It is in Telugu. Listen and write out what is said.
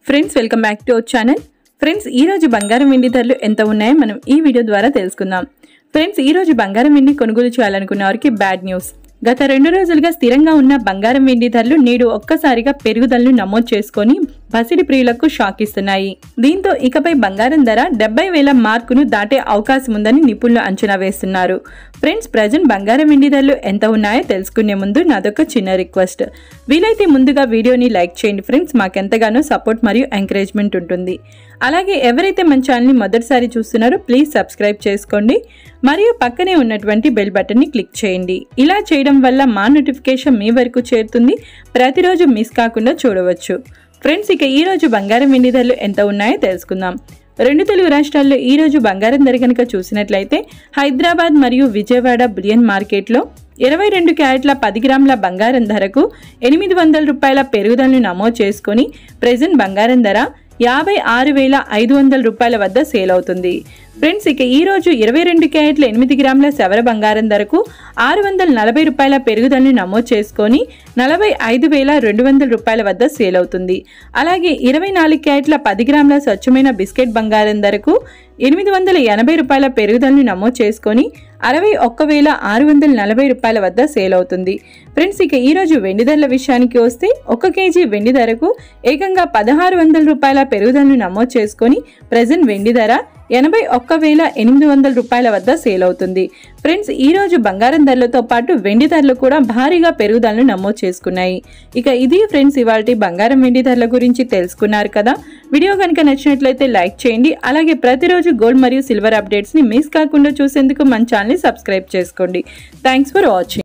friends welcome back to our channel friends ఈ రోజు బంగారం వెండి ధరలు ఎంత ఉన్నాయో మనం ఈ వీడియో ద్వారా తెలుసుకుందాం ఫ్రెండ్స్ ఈ రోజు బంగారం వెండి కొనుగోలు చేయాలనుకున్న వారికి బ్యాడ్ న్యూస్ గత రెండు రోజులుగా స్థిరంగా ఉన్న బంగారం వెండి ధరలు నేడు ఒక్కసారిగా పెరుగుదలను నమోదు చేసుకొని బసిడి ప్రియులకు షాక్ ఇస్తున్నాయి దీంతో ఇకపై బంగారం ధర డెబ్బై వేల మార్కును దాటే అవకాశం ఉందని నిపుణులు అంచనా వేస్తున్నారు ఫ్రెండ్స్ ప్రజెంట్ బంగారం వెండి ధరలు ఎంత ఉన్నాయో తెలుసుకునే ముందు నాదొక చిన్న రిక్వెస్ట్ వీలైతే ముందుగా వీడియోని లైక్ చేయండి ఫ్రెండ్స్ మాకెంతగానో సపోర్ట్ మరియు ఎంకరేజ్మెంట్ ఉంటుంది అలాగే ఎవరైతే మన ఛానల్ని మొదటిసారి చూస్తున్నారో ప్లీజ్ సబ్స్క్రైబ్ చేసుకోండి మరియు పక్కనే ఉన్నటువంటి బెల్ బటన్ని క్లిక్ చేయండి ఇలా చేయడం వల్ల మా నోటిఫికేషన్ మీ వరకు చేరుతుంది ప్రతిరోజు మిస్ కాకుండా చూడవచ్చు ఫ్రెండ్స్ ఇక ఈ రోజు బంగారం వెండి ధరలు ఎంత ఉన్నాయో తెలుసుకుందాం రెండు తెలుగు రాష్ట్రాల్లో ఈ రోజు బంగారం ధర కనుక చూసినట్లయితే హైదరాబాద్ మరియు విజయవాడ బులియన్ మార్కెట్లో ఇరవై రెండు క్యారెట్ల పది గ్రాముల బంగారం ధరకు ఎనిమిది వందల రూపాయల పెరుగుదలను నమోదు చేసుకొని ప్రెజెంట్ బంగారం ధర యాభై ఆరు వేల ఐదు వందల రూపాయల వద్ద సేల్ అవుతుంది ఫ్రెండ్స్ ఇక ఈ రోజు ఇరవై రెండు క్యారెట్ల ఎనిమిది గ్రాముల శవర బంగారం ధరకు ఆరు వందల నలభై రూపాయల పెరుగుదలను నమోదు చేసుకొని నలభై ఐదు వేల రెండు వందల రూపాయల వద్ద సేల్ అవుతుంది అలాగే ఇరవై నాలుగు క్యారెట్ల పది గ్రాముల స్వచ్ఛమైన బిస్కెట్ బంగారం ధరకు ఎనిమిది వందల ఎనభై రూపాయల పెరుగుదలను నమోదు చేసుకొని అరవై ఒక్క వేల ఆరు వందల నలభై రూపాయల వద్ద సేల్ అవుతుంది ఫ్రెండ్స్ ఇక ఈరోజు వెండి ధరల విషయానికి వస్తే ఒక కేజీ వెండి ధరకు ఏకంగా పదహారు వందల రూపాయల పెరుగుదలను నమోదు చేసుకొని ప్రజెంట్ వెండి ధర ఎనభై ఒక్క వేల ఎనిమిది వందల రూపాయల వద్ద సేల్ అవుతుంది ఫ్రెండ్స్ ఈ రోజు బంగారం ధరలతో పాటు వెండి ధరలు కూడా భారీగా పెరుగుదలను నమోదు చేసుకున్నాయి ఇక ఇది ఫ్రెండ్స్ ఇవాళ బంగారం వెండి ధరల గురించి తెలుసుకున్నారు కదా వీడియో కనుక నచ్చినట్లయితే లైక్ చేయండి అలాగే ప్రతిరోజు గోల్డ్ మరియు సిల్వర్ అప్డేట్స్ని మిస్ కాకుండా చూసేందుకు మన ఛానల్ని సబ్స్క్రైబ్ చేసుకోండి థ్యాంక్స్ ఫర్ వాచింగ్